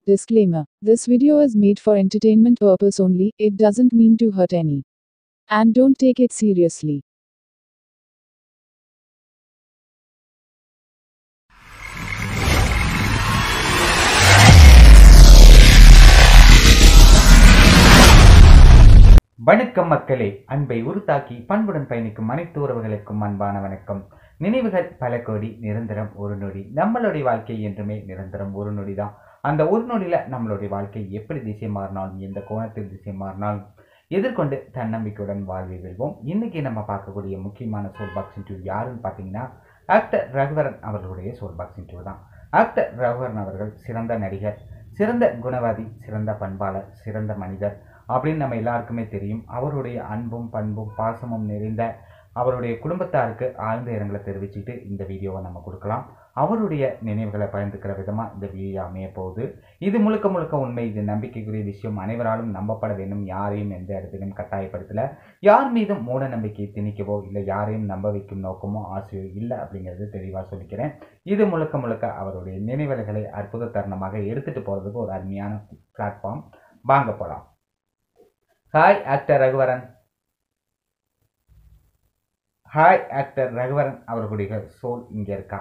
Disclaimer This video is made for entertainment purpose only, it doesn't mean to hurt any. And don't take it seriously. வணக்கம் மக்களே அன்பை உருத்தாக்கி பண்புடன் பயணிக்கும் அனைத்து உறவுகளுக்கும் அன்பான வணக்கம் நினைவுகள் பல கோடி நிரந்தரம் ஒரு நொடி நம்மளுடைய வாழ்க்கை என்றுமே நிரந்தரம் ஒரு நொடி தான் அந்த ஒரு நொடியில் நம்மளுடைய வாழ்க்கை எப்படி திசை மாறினாலும் எந்த கோணத்தில் திசை மாறினாலும் எதிர்கொண்டு தன்னம்பிக்கையுடன் வாழ்வை வெல்வோம் இன்னைக்கு நம்ம பார்க்கக்கூடிய முக்கியமான சோல் பாக்ஸ் இன்டர்வியூ யாருன்னு பார்த்தீங்கன்னா ஆக்டர் ரகுவரன் அவர்களுடைய சோல் பாக்ஸ் இன்டர்வியூ தான் ஆக்டர் ரகுவரன் அவர்கள் சிறந்த நடிகர் சிறந்த குணவாதி சிறந்த பண்பாளர் சிறந்த மனிதர் அப்படின்னு நம்ம எல்லாருக்குமே தெரியும் அவருடைய அன்பும் பண்பும் பாசமும் நிறைந்த அவருடைய குடும்பத்தாருக்கு ஆழ்ந்த இரங்கலை தெரிவிச்சுட்டு இந்த வீடியோவை நம்ம கொடுக்கலாம் அவருடைய நினைவுகளை பயந்துக்கிற விதமாக இந்த வீடியோ அமைய போகுது இது முழுக்க முழுக்க உண்மை இது நம்பிக்கைக்குரிய விஷயம் அனைவராலும் நம்பப்பட வேண்டும் யாரையும் எந்த இடத்திலும் கட்டாயப்படுத்தல யார் மீதும் மூட நம்பிக்கையை திணிக்கவோ இல்லை யாரையும் நம்ப வைக்கும் நோக்கமோ ஆசையோ இல்லை அப்படிங்கிறது தெளிவாக சொல்லிக்கிறேன் இது முழுக்க முழுக்க அவருடைய நினைவுகளை அற்புத தருணமாக எடுத்துகிட்டு போகிறதுக்கு ஒரு அருமையான பிளாட்ஃபார்ம் வாங்க போகலாம் hi actor Raghuvaran hi actor Raghuvaran அவர்களுடைய சோல் இங்க இருக்கா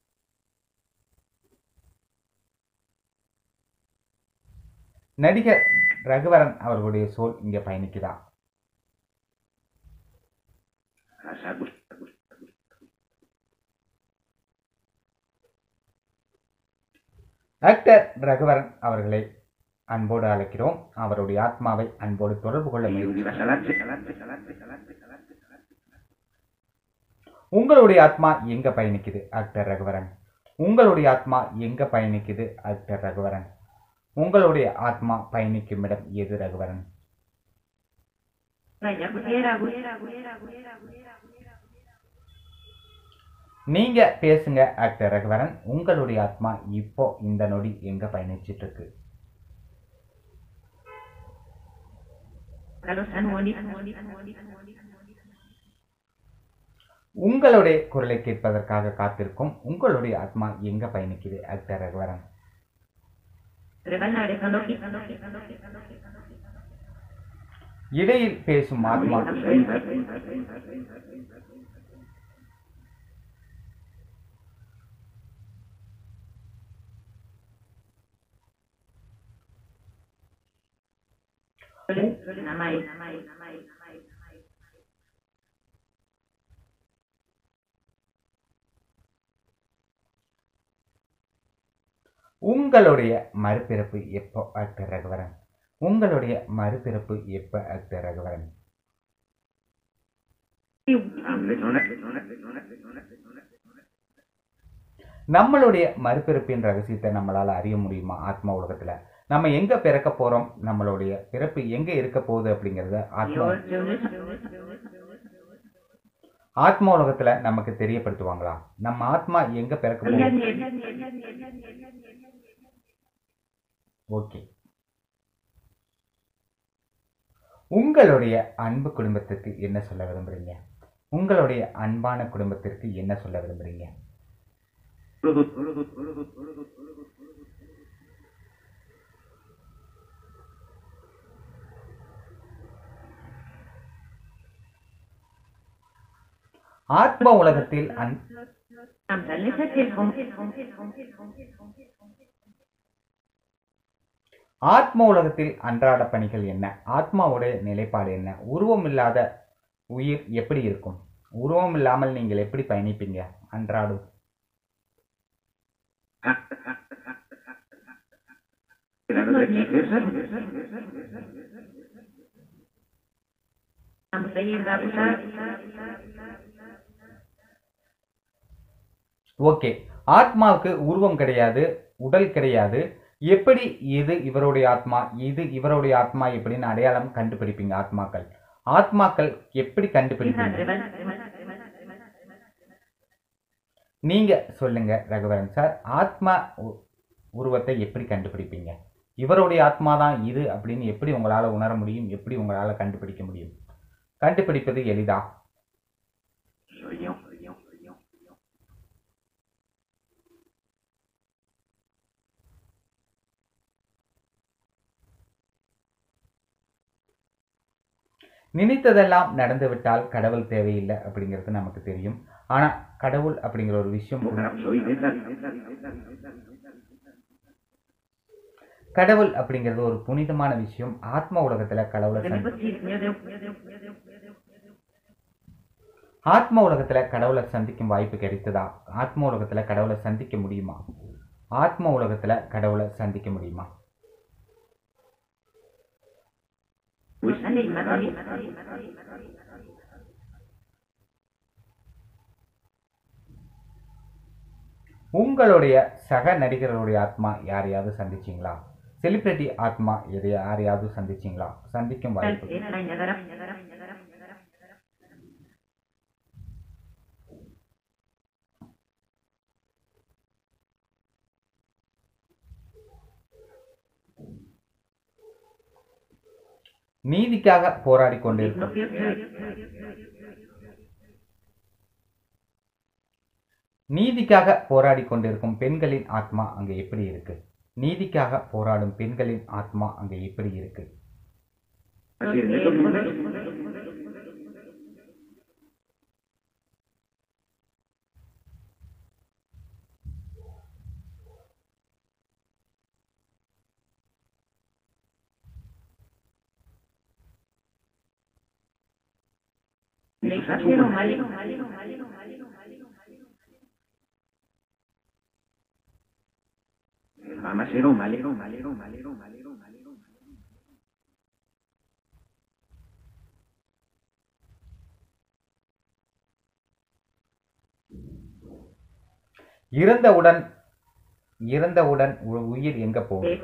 நடிகர் ரகுவரன் அவர்களுடைய சோல் இங்க பயணிக்குதா ஆக்டர் ரகுவரன் அவர்களை அன்போடு அழைக்கிறோம் அவருடைய ஆத்மாவை அன்போடு தொடர்பு கொள்ள உங்களுடைய ஆத்மா எங்க பயணிக்குது ஆக்டர் ரகுவரன் உங்களுடைய ஆத்மா எங்க பயணிக்குது ஆக்டர் ரகுவரன் உங்களுடைய ஆத்மா பயணிக்கும் இடம் எது ரகுவரன் நீங்க பேசுங்க ஆக்டர் ரகுவரன் உங்களுடைய ஆத்மா இப்போ இந்த நொடி எங்க பயணிச்சிட்டு இருக்கு உங்களுடைய குரலை கேட்பதற்காக காத்திருக்கும் உங்களுடைய ஆத்மா எங்க பயணிக்குது ஆக்டர் ரகுவரன் இடையில் பேசும் ஆத்மா உங்களுடைய மறுபிறப்பு எப்போ ஆக்டர் ரகுவரன் உங்களுடைய மறுபிறப்பு எப்போ ஆக்டர் ரகுவரன் நம்மளுடைய மறுபிறப்பின் ரகசியத்தை நம்மளால அறிய முடியுமா ஆத்மா உலகத்துல நம்ம எங்க பிறக்க போறோம் நம்மளுடைய பிறப்பு எங்க இருக்க போகுது அப்படிங்கறத ஆத்மா ஆத்மா உலகத்துல நமக்கு தெரியப்படுத்துவாங்களா நம்ம ஆத்மா எங்க பிறக்க போகுது ஓகே உங்களுடைய அன்பு குடும்பத்திற்கு என்ன சொல்ல விரும்புறீங்க உங்களுடைய அன்பான குடும்பத்திற்கு என்ன சொல்ல விரும்புறீங்க ஆத்ம உலகத்தில் அன் ஆத்ம உலகத்தில் அன்றாட பணிகள் என்ன ஆத்மாவுடைய நிலைப்பாடு என்ன உருவம் இல்லாத உயிர் எப்படி இருக்கும் உருவம் இல்லாமல் நீங்கள் எப்படி பயணிப்பீங்க அன்றாடும் ஓகே ஆத்மாவுக்கு உருவம் கிடையாது உடல் கிடையாது எப்படி இது இவருடைய ஆத்மா இது இவருடைய ஆத்மா எப்படின்னு அடையாளம் கண்டுபிடிப்பீங்க ஆத்மாக்கள் ஆத்மாக்கள் எப்படி கண்டுபிடிப்பீங்க நீங்க சொல்லுங்க ரகுவரன் சார் ஆத்மா உ- உருவத்தை எப்படி கண்டுபிடிப்பீங்க இவருடைய ஆத்மா தான் இது அப்படின்னு எப்படி உங்களால உணர முடியும் எப்படி உங்களால கண்டுபிடிக்க முடியும் கண்டுபிடிப்பது எளிதா நினைத்ததெல்லாம் நடந்து விட்டால் கடவுள் தேவையில்லை அப்படிங்கிறது நமக்கு தெரியும் ஆனா கடவுள் அப்படிங்கிற ஒரு விஷயம் கடவுள் அப்படிங்கிறது ஒரு புனிதமான விஷயம் ஆத்ம உலகத்துல கடவுளை சந்தி ஆத்ம உலகத்துல கடவுளை சந்திக்கும் வாய்ப்பு கிடைத்ததா ஆத்ம உலகத்துல கடவுளை சந்திக்க முடியுமா ஆத்ம உலகத்துல கடவுளை சந்திக்க முடியுமா உங்களுடைய சக நடிகர்களுடைய ஆத்மா யாரையாவது சந்திச்சீங்களா செலிபிரிட்டி ஆத்மா எதை யாரையாவது சந்திச்சீங்களா சந்திக்கும் வாய்ப்பு நீதிக்காக போராடி கொண்டிருக்கும் நீதிக்காக போராடி கொண்டிருக்கும் பெண்களின் ஆத்மா அங்க எப்படி இருக்கு நீதிக்காக போராடும் பெண்களின் ஆத்மா அங்க எப்படி இருக்கு இறந்தவுடன் இறந்தவுடன் உ- உயிர் எங்க போகும்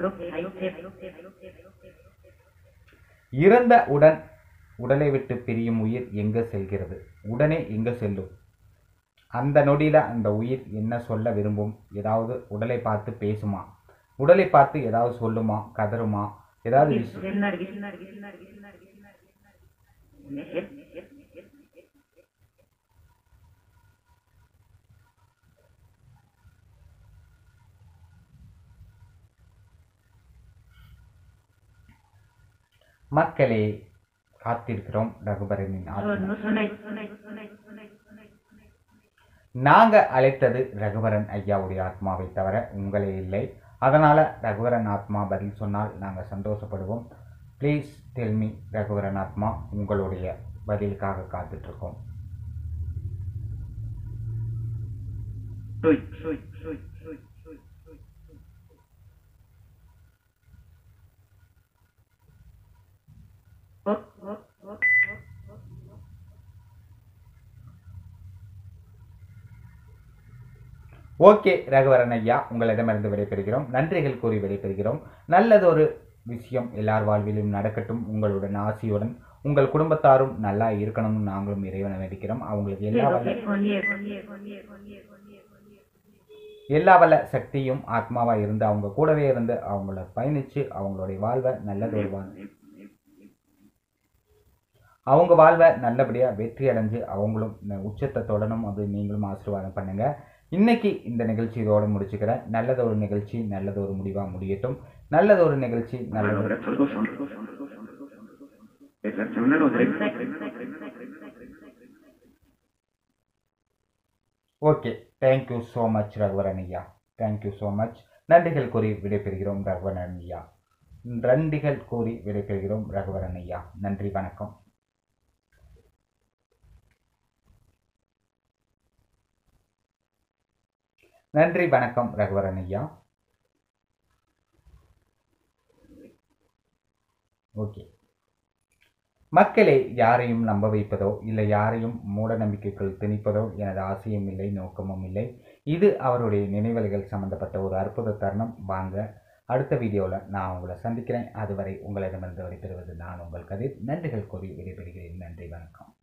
இறந்தவுடன் உடலை விட்டு பிரியும் உயிர் எங்க செல்கிறது உடனே எங்க செல்லும் அந்த நொடியில அந்த உயிர் என்ன சொல்ல விரும்பும் ஏதாவது உடலை பார்த்து பேசுமா உடலை பார்த்து ஏதாவது சொல்லுமா கதறுமா ஏதாவது விஷயம் மக்களே காத்திருக்கிறோம் ரகுபரனின் ஆத்மா நாங்க அழைத்தது ரகுவரன் ஐயாவுடைய ஆத்மாவை தவிர உங்களே இல்லை அதனால ரகுவரன் ஆத்மா பதில் சொன்னால் நாங்க சந்தோஷப்படுவோம் ப்ளீஸ் டெல்மி ரகுவரன் ஆத்மா உங்களுடைய பதிலுக்காக காத்துட்டு இருக்கோம் ஓகே ரகுவரன் ஐயா உங்களிடமிருந்து விடைபெறுகிறோம் நன்றிகள் கூறி விடைபெறுகிறோம் நல்லதொரு விஷயம் எல்லார் வாழ்விலும் நடக்கட்டும் உங்களுடன் ஆசியுடன் உங்கள் குடும்பத்தாரும் நல்லா இருக்கணும்னு நாங்களும் இறைவனை வேண்டிக்கிறோம் அவங்களுக்கு எல்லா வல்ல எல்லா வல்ல சக்தியும் ஆத்மாவா இருந்து அவங்க கூடவே இருந்து அவங்கள பயணிச்சு அவங்களுடைய வாழ்வை நல்லதொரு வாழ் அவங்க வாழ்வை நல்லபடியா வெற்றி அடைஞ்சு அவங்களும் இந்த உச்சத்தை தொடரும் அப்படி நீங்களும் ஆசீர்வாதம் பண்ணுங்க இன்னைக்கு இந்த நிகழ்ச்சி இதோட முடிச்சுக்கிறேன் நல்லதொரு நிகழ்ச்சி நல்லதொரு முடிவா முடியட்டும் நல்லதொரு நிகழ்ச்சி நல்லதொரு okay thank you so much Raghuvaran ஐயா தேங்க்யூ ஸோ மச் நன்றிகள் கூறி விடைபெறுகிறோம் ரகுவரன் ஐயா நன்றிகள் கூறி விடைபெறுகிறோம் ரகுவரன் ஐயா நன்றி வணக்கம் நன்றி வணக்கம் ரகுவரன் ஐயா ஓகே மக்களே யாரையும் நம்ப வைப்பதோ இல்லை யாரையும் மூட நம்பிக்கைகள் திணிப்பதோ எனது ஆசையும் இல்லை நோக்கமும் இல்லை இது அவருடைய நினைவலைகள் சம்பந்தப்பட்ட ஒரு அற்புத தருணம் வாங்க அடுத்த வீடியோவில் நான் உங்களை சந்திக்கிறேன் அதுவரை உங்களிடமிருந்து விடைபெறுவது நான் உங்கள் கதிர் நன்றிகள் கூறி விடைபெறுகிறேன் நன்றி வணக்கம்